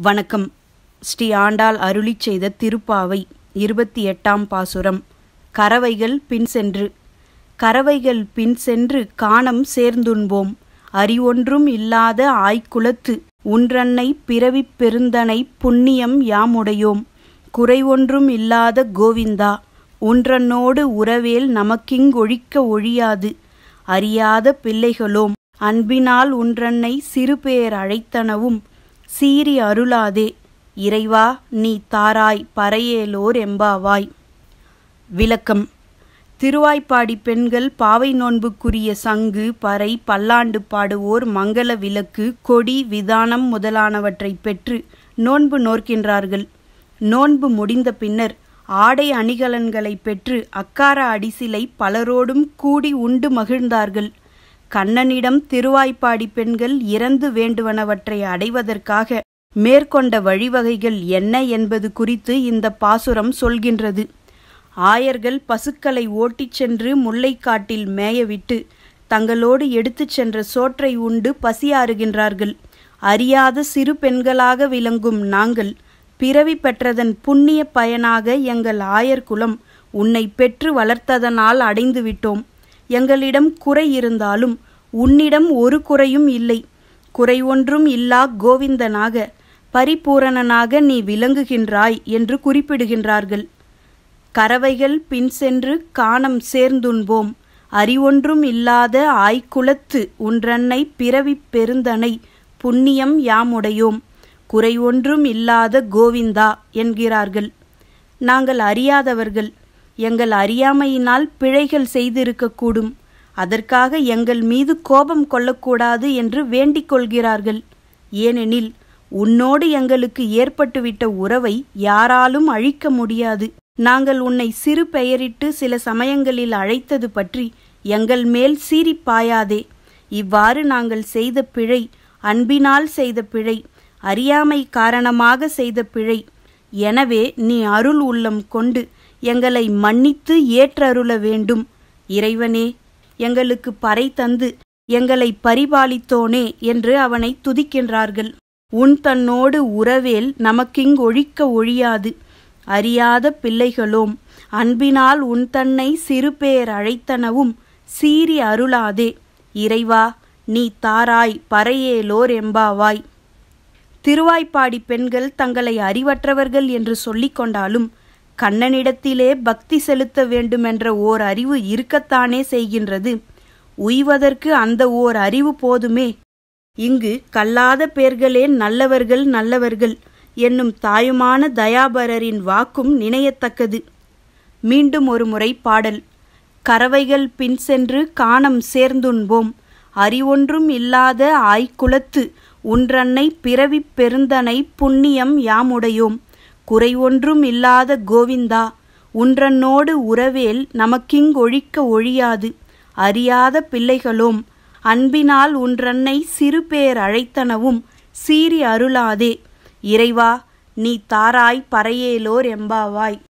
வணக்கம் ஸ்ரீ ஆண்டாள் அருளிச் செய்த திருப்பாவை இருபத்தி எட்டாம் பாசுரம் கறவைகள் பின் சென்று கறவைகள் பின் சென்று காணம் சேர்ந்துண்போம் அறிவொன்றும் இல்லாத ஆய்க்குலத்து உன்றன்னை பிறவிப் பெருந்தனை புண்ணியம் யாமுடையோம் குறைவொன்றும் இல்லாத கோவிந்தா உன்றன்னோடு உறவேல் நமக்கிங்கொழிக்க ஒழியாது அறியாத பிள்ளைகளோம் அன்பினால் உன்றன்னை சிறுபேர் அழைத்தனவும் சீறி அருளாதே இறைவா நீ தாராய் பறையேலோர் எம்பாவாய் விளக்கம் திருவாய்ப்பாடி பெண்கள் பாவை நோன்புக்குரிய சங்கு பறை பல்லாண்டு பாடுவோர் மங்கள விளக்கு கொடி விதானம் முதலானவற்றை பெற்று நோன்பு நோர்க்கின்றார்கள் நோன்பு முடிந்த பின்னர் ஆடை அணிகலன்களை பெற்று அக்கார அடிசிலை பலரோடும் கூடி உண்டு மகிழ்ந்தார்கள் கண்ணனிடம் திருவாய்ப்பாடி பெண்கள் இறந்து வேண்டுவனவற்றை அடைவதற்காக மேற்கொண்ட வழிவகைகள் என்ன என்பது குறித்து இந்த பாசுரம் சொல்கின்றது ஆயர்கள் பசுக்களை ஓட்டிச் சென்று முல்லைக்காட்டில் மேயவிட்டு தங்களோடு எடுத்துச் சென்ற சோற்றை உண்டு பசியாறுகின்றார்கள் அறியாத சிறு பெண்களாக விளங்கும் நாங்கள் பிறவி பெற்றதன் புண்ணிய பயனாக எங்கள் ஆயர்குலம் உன்னை பெற்று வளர்த்ததனால் அடைந்து விட்டோம் எங்களிடம் குறை இருந்தாலும் உன்னிடம் ஒரு குறையும் இல்லை குறை ஒன்றும் இல்லா கோவிந்தனாக பரிபூரணனாக நீ விளங்குகின்றாய் என்று குறிப்பிடுகின்றார்கள் கறவைகள் பின் சென்று காணம் சேர்ந்துண்போம் அறிவொன்றும் இல்லாத ஆய்க்குலத்து உன்றன்னை பிறவிப் பெருந்தனை புண்ணியம் யாமுடையோம் குறை ஒன்றும் இல்லாத கோவிந்தா என்கிறார்கள் நாங்கள் அறியாதவர்கள் எங்கள் அறியாமையினால் பிழைகள் செய்திருக்கக்கூடும் அதற்காக எங்கள் மீது கோபம் கொள்ளக்கூடாது என்று வேண்டிக் கொள்கிறார்கள் ஏனெனில் உன்னோடு எங்களுக்கு ஏற்பட்டுவிட்ட உறவை யாராலும் அழிக்க முடியாது நாங்கள் உன்னை சிறு பெயரிட்டு சில சமயங்களில் அழைத்தது பற்றி எங்கள் மேல் சீறிப்பாயாதே இவ்வாறு நாங்கள் செய்த பிழை அன்பினால் செய்த பிழை அறியாமை காரணமாக செய்த பிழை எனவே நீ அருள் உள்ளம் கொண்டு எங்களை மன்னித்து ஏற்றருள வேண்டும் இறைவனே எங்களுக்கு பறை தந்து எங்களை பரிபாலித்தோனே என்று அவனை துதிக்கின்றார்கள் உன் தன்னோடு உறவேல் நமக்கிங்கொழிக்க ஒழியாது அறியாத பிள்ளைகளோம் அன்பினால் உன் தன்னை சிறுபேர் அழைத்தனவும் சீறி அருளாதே இறைவா நீ தாராய் பறையேலோர் எம்பாவாய் திருவாய்ப்பாடி பெண்கள் தங்களை அறிவற்றவர்கள் என்று சொல்லிக் கொண்டாலும் கண்ணனிடத்திலே பக்தி செலுத்த வேண்டுமென்ற ஓர் அறிவு இருக்கத்தானே செய்கின்றது உய்வதற்கு அந்த ஓர் அறிவு போதுமே இங்கு கல்லாத பேர்களே நல்லவர்கள் நல்லவர்கள் என்னும் தாயுமான தயாபரரின் வாக்கும் நினையத்தக்கது மீண்டும் ஒரு முறை பாடல் கறவைகள் பின் சென்று காணம் சேர்ந்துண்போம் அறிவொன்றும் இல்லாத ஆய்க்குலத்து உன்றன்னை பிறவிப் பெருந்தனை புண்ணியம் யாமுடையோம் குறை ஒன்றும் இல்லாத கோவிந்தா உன்றன்னோடு உறவேல் நமக்கிங்கொழிக்க ஒழியாது அறியாத பிள்ளைகளோம் அன்பினால் உன்றன்னை சிறுபேர் அழைத்தனவும் சீறி அருளாதே இறைவா நீ தாராய் பறையேலோர் எம்பாவாய்